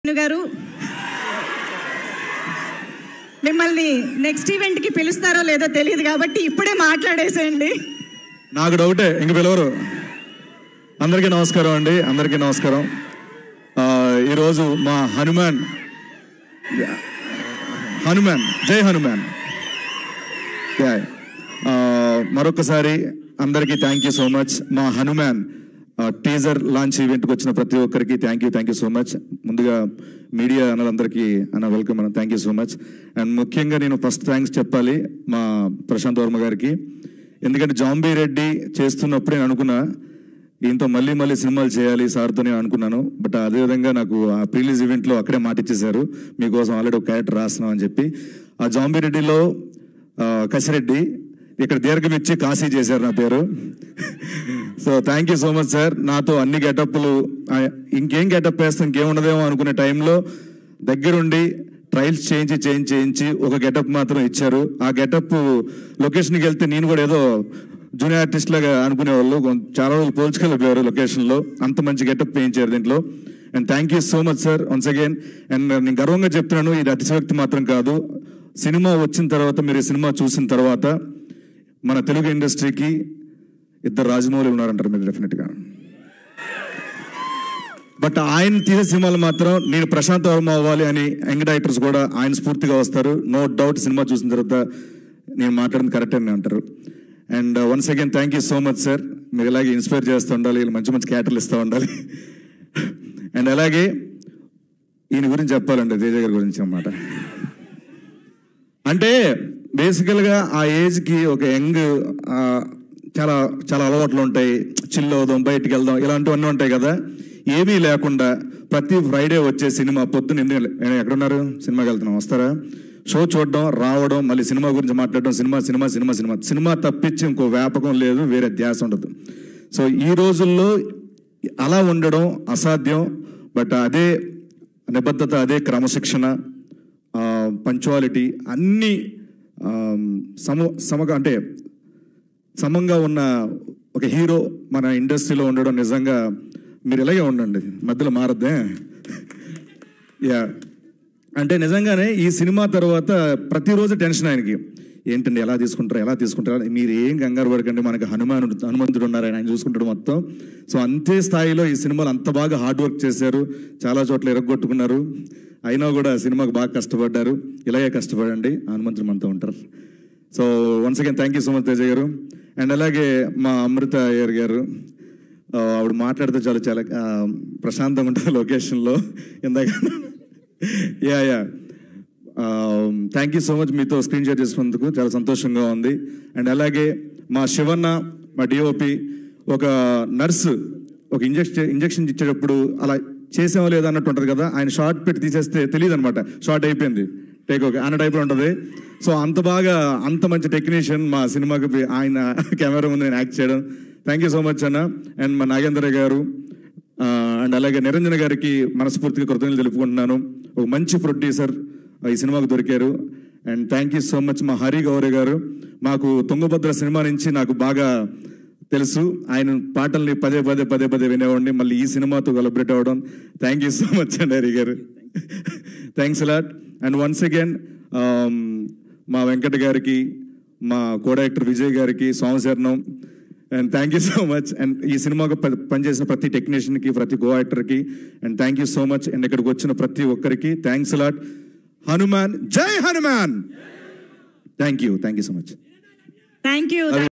వేణు గారు మిమ్మల్ని next event కి పిలుస్తారో లేదో తెలియదు కాబట్టి ఇప్పుడే మాట్లాడేసేయండి నాకు డౌటే ఇంక పిలవరు అందరికీ నమస్కారం అండి అందరికీ నమస్కారం ఆ, ఈరోజు మా హనుమాన్ హనుమాన్ జై హనుమాన్ జై. ఆ, మరొకసారి అందరికీ థ్యాంక్ యూ సో మచ్ మా హనుమాన్ టీజర్ లాంచ్ ఈవెంట్కి వచ్చిన ప్రతి ఒక్కరికి thank you thank you so much ముందుగా మీడియా అన్నలందరికీ అన్న వెల్కమ్ అన్న thank you so much and ముఖ్యంగా నేను ఫస్ట్ థ్యాంక్స్ చెప్పాలి మా ప్రశాంత్ వర్మ గారికి ఎందుకంటే జాంబీ రెడ్డి చేస్తున్నప్పుడే నేను అనుకున్నా ఈయనతో మళ్ళీ మళ్ళీ సినిమాలు చేయాలి సార్తో నేను అనుకున్నాను బట్ అదేవిధంగా నాకు ఆ ప్రీలీజ్ ఈవెంట్లో అక్కడే మాట ఇచ్చేశారు మీకోసం ఆల్రెడీ ఒక క్యారెక్టర్ రాస్తున్నాం అని చెప్పి ఆ జాంబీ రెడ్డిలో ఆ, కసిరెడ్డి ఇక్కడ దీర్ఘం ఇచ్చి కాశీ చేశారు నా పేరు so thank you so much sir నాతో అన్ని గెటప్లు ఇంకేం గెటప్ వేస్తాం ఇంకేం ఉండదేమో అనుకునే టైంలో దగ్గరుండి ట్రయల్స్ చేయించి చేంజ్ చేయించి ఒక గెటప్ మాత్రం ఇచ్చారు ఆ గెటప్ లొకేషన్కి వెళ్తే నేను కూడా ఏదో జూనియర్ ఆర్టిస్ట్ లాగా అనుకునేవాళ్ళు కొం- చాలా రోజులు పోల్చుకెళ్ళిపోయారు లొకేషన్లో అంత మంచి గెటప్ వేయించారు దీంట్లో and thank you so much sir once again and నేను గర్వంగా చెప్తున్నాను ఇది అతిశయోక్తి మాత్రం కాదు సినిమా వచ్చిన తర్వాత మీరు ఈ సినిమా చూసిన తర్వాత మన తెలుగు ఇండస్ట్రీకి ఇద్దరు రాజమౌళి ఉన్నారంటారు మీరు డెఫినెట్గా బట్ ఆయన తీసే సినిమాలు మాత్రం నేను ప్రశాంత్ వర్మ అవ్వాలి అని యంగ్ డైరెక్టర్స్ కూడా ఆయన స్ఫూర్తిగా వస్తారు నో డౌట్ సినిమా చూసిన తర్వాత నేను మాట్లాడింది కరెక్ట్ అని అంటారు and once again thank you so much sir మీరు ఇలాగే ఇన్స్పైర్ చేస్తూ ఉండాలి వీళ్ళు మంచి మంచి క్యాటర్లు ఇస్తూ ఉండాలి అండ్ అలాగే ఈయన గురించి చెప్పాలండి తేజ గారి గురించి అన్నమాట అంటే బేసికల్గా ఆ ఏజ్కి ఒక యంగ్ చాలా చాలా అలవాట్లు ఉంటాయి చిల్ అవుదాం బయటికి వెళ్దాం ఇలాంటివన్నీ ఉంటాయి కదా ఏమీ లేకుండా ప్రతి ఫ్రైడే వచ్చే సినిమా పొద్దున్న ఎందుకు ఎక్కడున్నారు సినిమాకి వెళ్తున్నాం వస్తారా షో చూడడం రావడం మళ్ళీ సినిమా గురించి మాట్లాడడం cinema cinema cinema cinema cinema తప్పించి ఇంకో వ్యాపకం లేదు వేరే ధ్యాస ఉండదు సో ఈ రోజుల్లో అలా ఉండడం అసాధ్యం బట్ అదే నిబద్ధత అదే క్రమశిక్షణ పంచువాలిటీ అన్నీ ఆ, సమ సమగా అంటే సమంగా ఉన్న ఒక హీరో మన ఇండస్ట్రీలో ఉండడం నిజంగా మీరు ఇలాగే ఉండండి మధ్యలో మారద్దే యా అంటే నిజంగానే ఈ సినిమా తర్వాత ప్రతిరోజు టెన్షన్ ఆయనకి ఏంటండి ఎలా తీసుకుంటారు ఎలా తీసుకుంటారు మీరు ఏం కంగారు పడకండి మనకి హనుమానుడు హనుమంతుడు ఉన్నారు ఆయన ఆయన చూసుకుంటాడు మొత్తం సో అంతే స్థాయిలో ఈ సినిమాలు అంత బాగా హార్డ్ వర్క్ చేశారు చాలా చోట్ల ఎరగొట్టుకున్నారు అయినా కూడా సినిమాకు బాగా కష్టపడ్డారు ఇలాగే కష్టపడండి హనుమంతుడు మనతో ఉంటారు so once again thank you so much Teja garu and అలాగే మా అమృత అయ్యర్ గారు ఆ, ఆవిడ మాట్లాడితే చాలా చాలా ఆ, ప్రశాంతంగా ఉంటుంది లొకేషన్లో ఇందాక yeah yeah thank you so much మీతో స్క్రీన్ షేర్ చేసుకున్నందుకు చాలా సంతోషంగా ఉంది అండ్ అలాగే మా శివన్న మా డిఓపి ఒక నర్సు ఒక ఇంజెక్షన్ ఇంజెక్షన్ ఇచ్చేటప్పుడు అలా చేసామో లేదా అన్నట్టు ఉంటుంది కదా ఆయన షార్ట్ పెట్టి తీసేస్తే తెలియదు అనమాట షార్ట్ అయిపోయింది టేక్ ఓకే అన్న టైప్లో ఉంటుంది సో అంత బాగా అంత మంచి టెక్నీషియన్ మా సినిమాకి పి- ఆయన కెమెరా ముందు నేను యాక్ట్ చేయడం థ్యాంక్ యూ సో మచ్ అన్న అండ్ మా నాగేంద్ర గారు ఆ, అండ్ అలాగే నిరంజన్ గారికి మనస్ఫూర్తిగా కృతజ్ఞతలు తెలుపుకుంటున్నాను ఒక మంచి ప్రొడ్యూసర్ ఈ సినిమాకు దొరికారు and thank you so much మా హరి గౌరీ గారు మాకు తుంగభద్ర సినిమా నుంచి నాకు బాగా తెలుసు ఆయన పాటల్ని పదే పదే పదే పదే వినేవాడిని మళ్ళీ ఈ సినిమాతో కొలబరేట్ అవ్వడం థ్యాంక్ యూ సో మచ్ అండి Hari garu thanks lot and once again మా వెంకట గారికి మా కో డైరెక్టర్ విజయ్ గారికి సోమశరణం and thank you so much and ఈ సినిమాకు ప- పనిచేసిన ప్రతి టెక్నీషియన్కి ప్రతి కో యాక్టర్కి and thank you so much and ఇక్కడికి వచ్చిన ప్రతి ఒక్కరికి థ్యాంక్స్ లాట్ హనుమాన్ జై Hanuman thank you thank you so much thank you